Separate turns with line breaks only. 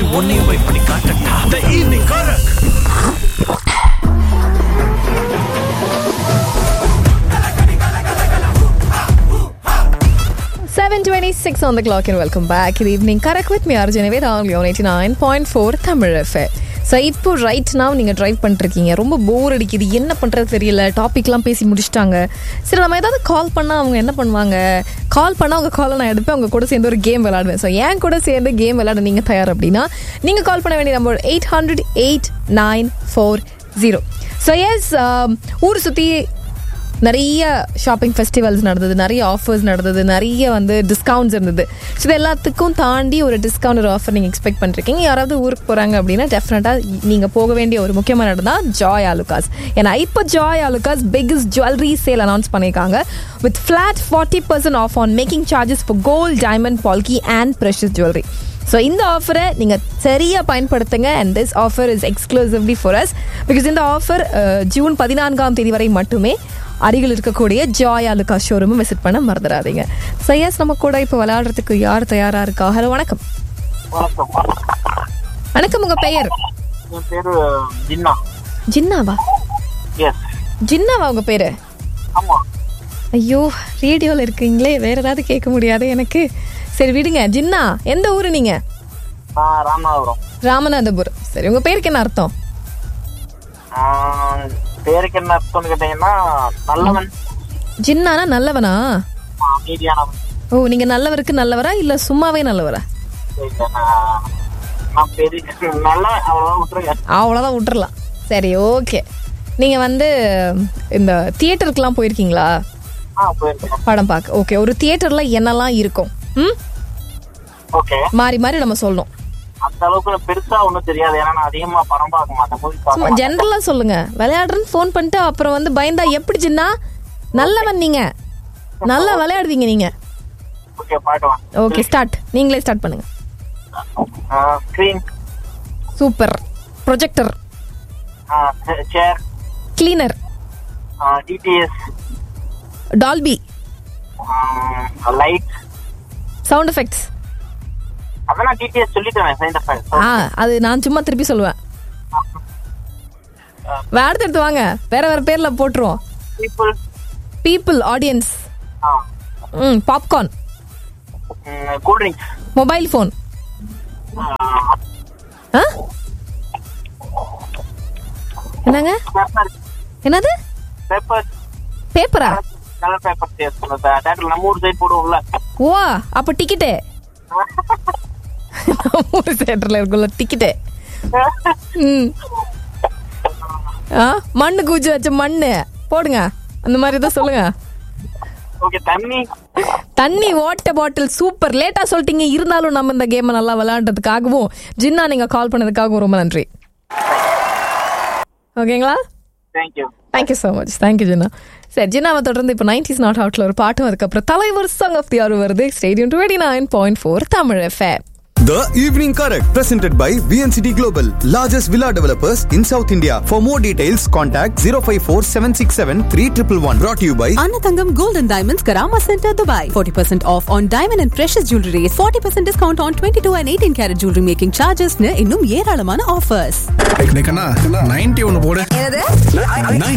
உன்னையும் போய் பண்ணி காட்டட்டா the evening correct
Seven twenty-six on the clock and welcome back. Good evening. Correct with me, Arjun Ved on Leon 89.4 Tamil FM. So இப்போ right now நீங்கள் drive பண்ணிருக்கீங்க ரொம்ப போர் அடிக்குது என்ன பண்ணுறது தெரியல டாபிக்லாம் பேசி முடிச்சிட்டாங்க சரி நம்ம ஏதாவது கால் பண்ணால் அவங்க என்ன பண்ணுவாங்க கால் பண்ணால் அவங்க காலை நான் எடுப்பேன் அவங்க கூட சேர்ந்து ஒரு கேம் விளாடுவேன் ஸோ என் கூட சேர்ந்து கேம் விளாட நீங்கள் தயார் அப்படின்னா நீங்கள் கால் பண்ண வேண்டிய number eight hundred eight nine four zero so yes ஊர் சுற்றி நிறைய ஷாப்பிங் ஃபெஸ்டிவல்ஸ் நடந்தது நிறைய ஆஃபர்ஸ் நடந்தது நிறைய வந்து டிஸ்கவுண்ட்ஸ் இருந்தது ஸோ இது எல்லாத்துக்கும் தாண்டி ஒரு டிஸ்கவுண்ட் ஒரு ஆஃபர் நீங்கள் எக்ஸ்பெக்ட் பண்ணிருக்கீங்க யாராவது ஊருக்கு போகிறாங்க அப்படின்னா டெஃபினட்டாக நீங்கள் போக வேண்டிய ஒரு முக்கியமான இடம் தான் ஜாய் ஆலுகாஸ் ஏன்னா இப்போ Joy Alukkas biggest jewellery sale announce பண்ணியிருக்காங்க with flat forty percent off on making charges for gold diamond polki and precious jewellery so இந்த ஆஃபரை நீங்கள் சரியாக பயன்படுத்துங்க and this offer is exclusively for us because இந்த ஆஃபர் ஜூன் பதினான்காம் தேதி வரை மட்டுமே அருகில் இருக்கக்கூடிய ஜாய் அலுகா ஷோரூமும் விசிட் பண்ண மறந்துடாதீங்க ஸோ எஸ் நம்ம கூட இப்போ விளையாடுறதுக்கு யார் தயாரா இருக்கா ஹலோ வணக்கம்
வணக்கம்
வணக்கம் உங்க பெயர்
என் பேரு ஜின்னா
ஜின்னாவா
எஸ்
ஜின்னாவா உங்க பேரு
ஆமா
ஐயோ ரேடியோவில் இருக்கீங்களே வேற ஏதாவது கேட்க முடியாது எனக்கு சரி விடுங்க ஜின்னா எந்த ஊரு நீங்க
நான் ராமநாதபுரம்
ராமநாதபுரம் சரி உங்க பேருக்கு என்ன அர்த்தம்
ஆஹ், பேருக்கு என்ன அர்த்தம்னு கேட்டீங்கன்னா நல்லவன்
ஜின்னானா நல்லவனா
அமைதியானவன்
ஓ நீங்க நல்லவருக்கு நல்லவரா இல்ல சும்மாவே நல்லவரா
இல்ல, நான் நான் பெரிய நல்லவன் அவ்வளவுதான் விட்டுருங்க
அவ்வளோதான் விட்டுறலாம் சரி ஓகே நீங்க வந்து இந்த தியேட்டருக்குலாம் போயிருக்கீங்களா
ஆ போயிருக்கேன்
படம் பார்க்க ஓகே ஒரு தியேட்டர்ல என்னெல்லாம் இருக்கும் ம்
ஓகே
மாறி மாறி நம்ம சொல்லணும்
அந்த அளவுக்கு பெருசா ஒண்ணும் தெரியாது ஏன்னா நான் அதிகமா படம் பார்க்க மாட்டேன் மூவி பார்க்க
சும்மா
மாட்டேன்
ஜென்ரலா சொல்லுங்க விளையாடுறேன்னு ஃபோன் பண்ணிட்டு அப்புறம் வந்து பயந்தா எப்படி சின்னா நல்லவன் நீங்க நல்லா விளையாடுவீங்க நீங்க
ஓகே பார்க்கலாம்
ஓகே ஸ்டார்ட் நீங்களே ஸ்டார்ட் பண்ணுங்க
screen
super projector
chair
cleaner
DTS
Dolby
light
sound effects
அதெல்லாம் டிடிஎஸ் சொல்லிட்டேன் சைண்ட் எஃபெக்ட்
ஆ அது நான் சும்மா திருப்பி சொல்லுவேன் வேற எடுத்து வாங்க வேற வேற பேர்ல போட்டுருவோம்
பீப்புள்
பீப்புள் ஆடியன்ஸ் ம் popcorn
cool drinks
mobile phone ஆ என்னங்க
பேப்பர்
என்னது
பேப்பர்
பேப்பரா
கலர் பேப்பர் தேட்டர்ல நம்ம ஊர் சைடு போடுவோம்ல
ஓ அப்ப டிக்கெட்டு ஒரு தேட்டர்ல இருக்குல்ல டிக்கெட்டு ம் ஆ மண்ணு கூச்சி வச்ச மண்ணு போடுங்க அந்த மாதிரி தான் சொல்லுங்க
ஓகே தண்ணி
தண்ணி வாட்டர் பாட்டில் சூப்பர் லேட்டா சொல்லிட்டீங்க இருந்தாலும் நம்ம இந்த கேமை நல்லா விளையாடுறதுக்காகவும் ஜின்னா நீங்க கால் பண்ணதுக்காகவும் ரொம்ப நன்றி ஓகேங்களா
thank you
thank you so much thank you Jinna சரி ஜின்னாவை தொடர்ந்து இப்போ நைன்டிஸ் நாட் அவுட்ல ஒரு பாட்டும் அதுக்கப்புறம் தலைவர் சாங் ஆஃப் தி ஆர் வருது stadium twenty nine point four Tamil FM
The Evening Correct, presented by VNCT Global, largest villa developers in South India. For more details, contact 054 767 3111. Brought to you by
Anatangam Gold and Diamonds Karama Center, Dubai. 40% off on diamond and precious jewelry. 40% discount on 22 and 18 karat jewelry making charges. னு இன்னும் ஏராளமான offers.
Ninety ஒன்னு போடு
என்னது